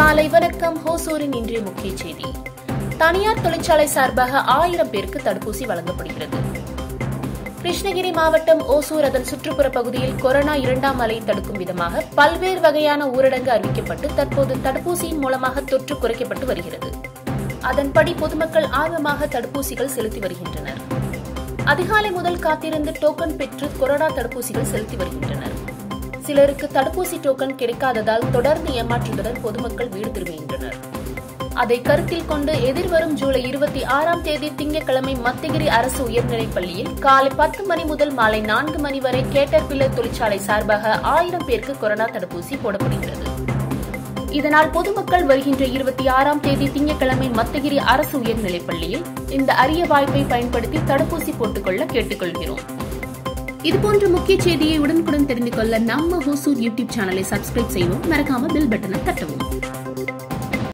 காலை வணக்கம் ஹோசூரின் இன்றைய முக்கிய செய்தி தனியார் தொழிற்சாலை சார்பாக ஆயிரம் பேருக்கு தடுப்பூசி வழங்கப்படுகிறது கிருஷ்ணகிரி மாவட்டம் ஓசூர் அதன் சுற்றுப்புற பகுதியில் கொரோனா இரண்டாம் அலை தடுக்கும் விதமாக பல்வேறு வகையான ஊரடங்கு அறிவிக்கப்பட்டு தற்போது தடுப்பூசியின் மூலமாக தொற்று குறைக்கப்பட்டு வருகிறது அதன்படி பொதுமக்கள் ஆர்வமாக தடுப்பூசிகள் செலுத்தி வருகின்றனர் அதிகாலை முதல் காத்திருந்து டோக்கன் பெற்று கொரோனா தடுப்பூசிகள் செலுத்தி வருகின்றனர் சிலருக்கு தடுப்பூசி டோக்கன் கிடைக்காததால் தொடர்ந்து ஏமாற்றத்துடன் பொதுமக்கள் வீடு திரும்புகின்றனர் அதை கருத்தில் கொண்டு எதிர்வரும் ஜூலை இருபத்தி ஆறாம் தேதி திங்கட்கிழமை மத்திகிரி அரசு உயர்நிலைப் பள்ளியில் காலை பத்து மணி முதல் மாலை நான்கு மணி வரை கேட்டர்பில்லர் தொழிற்சாலை சார்பாக ஆயிரம் பேருக்கு கொரோனா தடுப்பூசி போடப்படுகிறது இதனால் பொதுமக்கள் வருகின்ற இருபத்தி ஆறாம் தேதி திங்கட்கிழமை மத்தகிரி அரசு உயர்நிலைப் பள்ளியில் இந்த அரிய வாய்ப்பை பயன்படுத்தி தடுப்பூசி போட்டுக்கொள்ள கேட்டுக்கொள்கிறோம் இதுபோன்ற முக்கிய செய்தியை உடனுக்குடன் தெரிந்து கொள்ள நம்ம ஹோசூர் யூடியூப் சேனலை சப்ஸ்கிரைப் செய்வோம் மறக்காம பெல் பட்டனை தட்டவும்